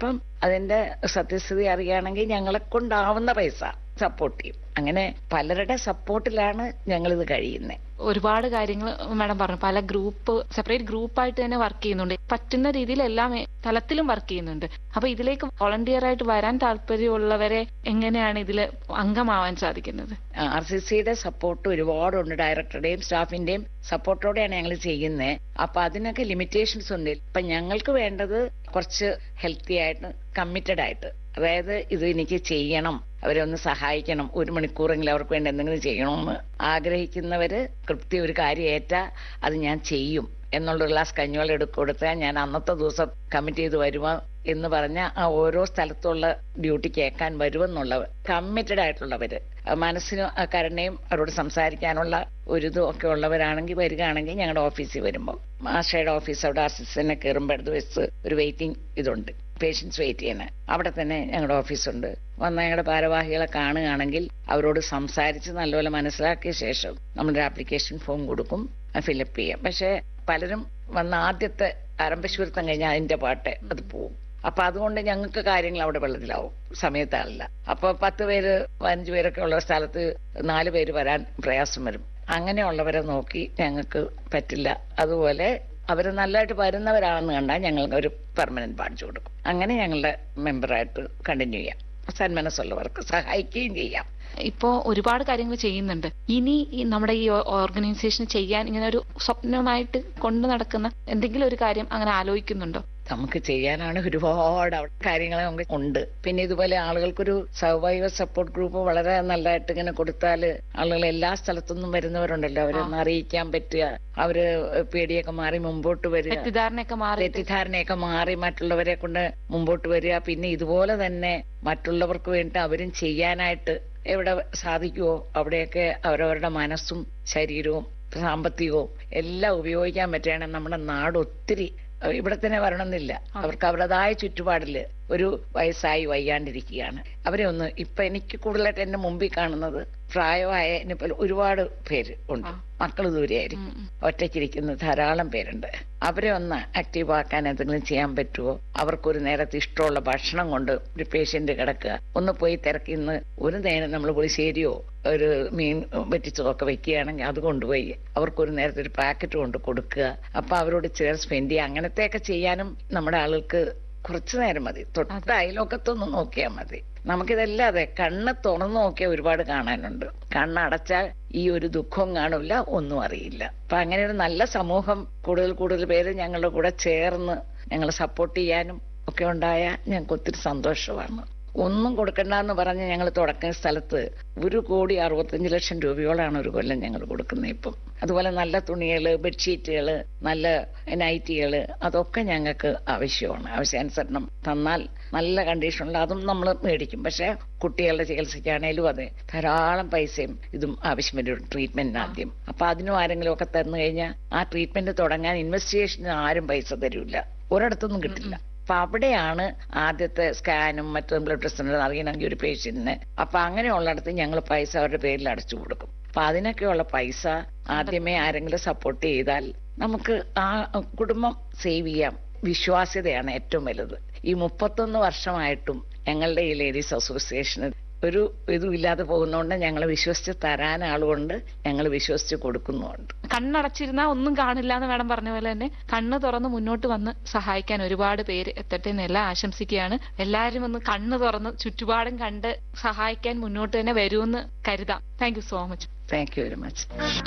അപ്പം അതിന്റെ സത്യസ്ഥിതി അറിയുകയാണെങ്കിൽ ഞങ്ങളെ കൊണ്ടാവുന്ന പൈസ സപ്പോർട്ട് ചെയ്യും അങ്ങനെ പലരുടെ സപ്പോർട്ടിലാണ് ഞങ്ങളിത് കഴിയുന്നത് ഒരുപാട് കാര്യങ്ങൾ മാഡം പറഞ്ഞു പല ഗ്രൂപ്പ് സെപ്പറേറ്റ് ഗ്രൂപ്പായിട്ട് തന്നെ വർക്ക് ചെയ്യുന്നുണ്ട് പറ്റുന്ന രീതിയിൽ എല്ലാ മേ- തലത്തിലും വർക്ക് ചെയ്യുന്നുണ്ട് അപ്പൊ ഇതിലേക്ക് വോളണ്ടിയർ ആയിട്ട് വരാൻ താല്പര്യമുള്ളവരെ എങ്ങനെയാണ് ഇതിൽ അംഗമാവാൻ സാധിക്കുന്നത് ആർ സി സിയുടെ സപ്പോർട്ട് ഒരുപാടുണ്ട് ഡയറക്ടറുടെയും സ്റ്റാഫിന്റെയും സപ്പോർട്ടോടെയാണ് ഞങ്ങൾ ചെയ്യുന്നത് അപ്പൊ അതിനൊക്കെ ലിമിറ്റേഷൻസ് ഉണ്ട് ഇപ്പൊ ഞങ്ങൾക്ക് വേണ്ടത് കുറച്ച് ഹെൽത്തി ആയിട്ട് കമ്മിറ്റഡ് ആയിട്ട് അതായത് ഇത് എനിക്ക് ചെയ്യണം അവരെ ഒന്ന് സഹായിക്കണം ഒരു മണിക്കൂറെങ്കിലും അവർക്ക് വേണ്ടി എന്തെങ്കിലും ചെയ്യണമെന്ന് ആഗ്രഹിക്കുന്നവര് കൃത്യം ഒരു കാര്യം ഏറ്റാ അത് ഞാൻ ചെയ്യും എന്നുള്ള ഒരു ഗ്ലാസ് കഞ്ഞിവെള്ളം എടുക്ക കൊടുത്താൽ ഞാൻ അന്നത്തെ ദിവസം കമ്മിറ്റ് ചെയ്ത് വരുമോ എന്ന് പറഞ്ഞ ആ ഓരോ സ്ഥലത്തുള്ള ഡ്യൂട്ടി കേൾക്കാൻ വരുമെന്നുള്ളവർ കമ്മിറ്റഡ് ആയിട്ടുള്ളവര് ആ മനസ്സിന് ആ കരുണയും അവരോട് സംസാരിക്കാനുള്ള ഒരു ഇതും ഒക്കെ ഉള്ളവരാണെങ്കിൽ വരികയാണെങ്കിൽ ഞങ്ങളുടെ ഓഫീസിൽ വരുമ്പോൾ മാഷയുടെ ഓഫീസ് അവിടെ അസിസ്റ്റന്റിനെ കയറുമ്പോൾ ഇടത് വെച്ച് ഒരു വെയിറ്റിംഗ് ഇതുണ്ട് പേഷ്യൻസ് വെയിറ്റ് ചെയ്യണ അവിടെ തന്നെ ഞങ്ങളുടെ ഓഫീസുണ്ട് വന്ന ഞങ്ങളുടെ ഭാരവാഹികളെ കാണുകയാണെങ്കിൽ അവരോട് സംസാരിച്ച് നല്ലപോലെ മനസ്സിലാക്കിയ ശേഷം നമ്മുടെ ആപ്ലിക്കേഷൻ ഫോം കൊടുക്കും ഫിലപ്പ് ചെയ്യാം പക്ഷെ പലരും വന്ന ആദ്യത്തെ ആരംഭശൂരത്വം കഴിഞ്ഞാൽ അതിന്റെ പാട്ട് അത് പോവും അപ്പൊ അതുകൊണ്ട് ഞങ്ങൾക്ക് കാര്യങ്ങൾ അവിടെ വെള്ളത്തിലാവും സമയത്താളില്ല അപ്പൊ പത്ത് പേര് പതിനഞ്ച് പേരൊക്കെ ഉള്ള സ്ഥലത്ത് നാല് പേര് വരാൻ പ്രയാസം വരും അങ്ങനെയുള്ളവരെ നോക്കി ഞങ്ങൾക്ക് പറ്റില്ല അതുപോലെ അവർ നല്ലതായിട്ട് വരുന്നവരാണെന്ന് കണ്ടാൽ ഞങ്ങൾ ഒരു പെർമനന്റ് ബാഡ്ജ് കൊടുക്കും അങ്ങനെ ഞങ്ങളുടെ മെമ്പറായിട്ട് കണ്ടിന്യൂ ചെയ്യാം സന്മനസ്സുള്ളവർക്ക് സഹായിക്കുകയും ചെയ്യാം ഇപ്പോ ഒരുപാട് കാര്യങ്ങൾ ചെയ്യുന്നുണ്ട് ഇനി ഈ നമ്മുടെ ഈ ഓർഗനൈസേഷൻ ചെയ്യാൻ ഇങ്ങനെ ഒരു സ്വപ്നമായിട്ട് കൊണ്ടു നടക്കുന്ന എന്തെങ്കിലും ഒരു കാര്യം അങ്ങനെ ആലോചിക്കുന്നുണ്ടോ നമുക്ക് ചെയ്യാനാണ് ഒരുപാട് അവിടെ കാര്യങ്ങൾ നമുക്ക് ഉണ്ട് പിന്നെ ഇതുപോലെ ആളുകൾക്കൊരു സർവൈവർ സപ്പോർട്ട് ഗ്രൂപ്പ് വളരെ നല്ലതായിട്ട് ഇങ്ങനെ കൊടുത്താൽ ആളുകൾ എല്ലാ സ്ഥലത്തുനിന്നും വരുന്നവരുണ്ടല്ലോ അവരൊന്ന് അറിയിക്കാൻ പറ്റുക അവര് പേടിയൊക്കെ മാറി മുമ്പോട്ട് വരിക തെറ്റിദ്ധാരണയൊക്കെ മാറി തെറ്റിദ്ധാരണയൊക്കെ മാറി മറ്റുള്ളവരെ കൊണ്ട് മുമ്പോട്ട് വരിക പിന്നെ ഇതുപോലെ തന്നെ മറ്റുള്ളവർക്ക് വേണ്ടി അവരും ചെയ്യാനായിട്ട് എവിടെ സാധിക്കുമോ അവിടെയൊക്കെ അവരവരുടെ മനസ്സും ശരീരവും സാമ്പത്തികവും എല്ലാം ഉപയോഗിക്കാൻ പറ്റുകയാണെങ്കിൽ നമ്മുടെ നാട് ഒത്തിരി അഹ് ഇവിടെ തന്നെ വരണമെന്നില്ല അവർക്ക് അവരുടേതായ ചുറ്റുപാടില് ഒരു വയസ്സായി വയ്യാണ്ടിരിക്കുകയാണ് അവരെ ഒന്ന് ഇപ്പൊ എനിക്ക് കൂടുതലായിട്ട് എന്റെ മുമ്പിൽ കാണുന്നത് പ്രായമായ എന്നെപ്പോലെ ഒരുപാട് പേര് ഉണ്ട് മക്കൾ ദൂരെയായിരിക്കും ഉം, ഉം. ഒറ്റയ്ക്കിരിക്കുന്ന ധാരാളം പേരുണ്ട് അവരെ ഒന്ന് ആക്റ്റീവ് ആക്കാൻ എന്തെങ്കിലും ചെയ്യാൻ പറ്റുമോ അവർക്കൊരു നേരത്തെ ഇഷ്ടമുള്ള ഭക്ഷണം കൊണ്ട് ഒരു പേഷ്യന്റ് കിടക്കുക ഒന്ന് പോയി തിരക്കി ഇന്ന് ഒരു നേരം നമ്മൾ പുളിശ്ശേരിയോ ഒരു മീൻ വെറ്റിച്ചോ ഒക്കെ വെക്കുകയാണെങ്കിൽ അത് കൊണ്ടുപോയി അവർക്കൊരു നേരത്തെ ഒരു പാക്കറ്റ് കൊണ്ട് കൊടുക്കുക അപ്പൊ അവരോട് ചേർ സ്പെൻഡ് ചെയ്യുക അങ്ങനത്തെയൊക്കെ ചെയ്യാനും നമ്മുടെ ആളുകൾക്ക് കുറച്ചു നേരം മതി തൊട്ട അയലോക്കത്തൊന്ന് നോക്കിയാൽ മതി നമുക്കിതെല്ലാം അതെ കണ്ണ് തുറന്നു നോക്കിയാൽ ഒരുപാട് കാണാനുണ്ട് കണ്ണടച്ചാൽ ഈ ഒരു ദുഃഖവും കാണില്ല ഒന്നും അറിയില്ല അപ്പൊ അങ്ങനെ ഒരു നല്ല സമൂഹം കൂടുതൽ കൂടുതൽ പേര് ഞങ്ങളുടെ കൂടെ ചേർന്ന് ഞങ്ങളെ സപ്പോർട്ട് ചെയ്യാനും ഒക്കെ ഉണ്ടായ ഞങ്ങൾക്ക് ഒത്തിരി സന്തോഷമാണ് ഒന്നും കൊടുക്കണ്ടെന്ന് പറഞ്ഞ് ഞങ്ങൾ തുടക്കുന്ന സ്ഥലത്ത് ഒരു കോടി അറുപത്തഞ്ച് ലക്ഷം രൂപയോളാണ് ഒരു കൊല്ലം ഞങ്ങൾ കൊടുക്കുന്നത് ഇപ്പം അതുപോലെ നല്ല തുണികള് ബെഡ്ഷീറ്റുകള് നല്ല നൈറ്റികള് അതൊക്കെ ഞങ്ങൾക്ക് ആവശ്യമാണ് ആവശ്യാനുസരണം തന്നാൽ നല്ല കണ്ടീഷനുള്ള അതും നമ്മൾ മേടിക്കും പക്ഷെ കുട്ടികളുടെ ചികിത്സയ്ക്കാണേലും അതെ ധാരാളം പൈസയും ഇതും ആവശ്യം വരും ട്രീറ്റ്മെന്റിന് ആദ്യം അപ്പൊ അതിനും ആരെങ്കിലും ഒക്കെ തന്നു കഴിഞ്ഞാൽ ആ ട്രീറ്റ്മെന്റ് തുടങ്ങാൻ ഇൻവെസ്റ്റിഗേഷന് ആരും പൈസ തരില്ല ഒരിടത്തൊന്നും കിട്ടില്ല അപ്പൊ അവിടെയാണ് ആദ്യത്തെ സ്കാനും മറ്റും ബ്ലഡ് ടെസ്റ്റിനും അറിയണമെങ്കിൽ ഒരു പേഷ്യന്റിന് അപ്പൊ അങ്ങനെയുള്ളിടത്ത് ഞങ്ങൾ പൈസ അവരുടെ പേരിൽ അടച്ചു കൊടുക്കും അപ്പൊ അതിനൊക്കെയുള്ള പൈസ ആദ്യമേ ആരെങ്കിലും സപ്പോർട്ട് ചെയ്താൽ നമുക്ക് ആ കുടുംബം സേവ് ചെയ്യാം വിശ്വാസ്യതയാണ് ഏറ്റവും വലുത് ഈ മുപ്പത്തൊന്ന് വർഷമായിട്ടും ഞങ്ങളുടെ ഈ ലേഡീസ് അസോസിയേഷന് ഒരു ഇതും ഇല്ലാതെ പോകുന്നതുകൊണ്ട് ഞങ്ങൾ വിശ്വസിച്ച് തരാൻ ആളുകൊണ്ട് ഞങ്ങൾ വിശ്വസിച്ച് കൊടുക്കുന്നുമുണ്ട് കണ്ണടച്ചിരുന്നാൽ ഒന്നും കാണില്ല എന്ന് വേണം പറഞ്ഞ പോലെ തന്നെ കണ്ണ് തുറന്ന് മുന്നോട്ട് വന്ന് സഹായിക്കാൻ ഒരുപാട് പേര് എത്തട്ടെ എന്ന് എല്ലാം ആശംസിക്കുകയാണ് എല്ലാവരും ഒന്ന് കണ്ണ് തുറന്ന് ചുറ്റുപാടും കണ്ട് സഹായിക്കാൻ മുന്നോട്ട് തന്നെ വരുമെന്ന് കരുതാം thank you so much thank you very much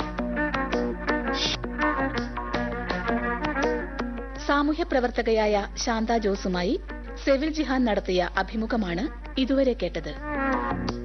സാമൂഹ്യ പ്രവർത്തകയായ ശാന്ത ജോസുമായി സെവിൽ ജിഹാൻ നടത്തിയ അഭിമുഖമാണ് ഇതുവരെ കേട്ടത്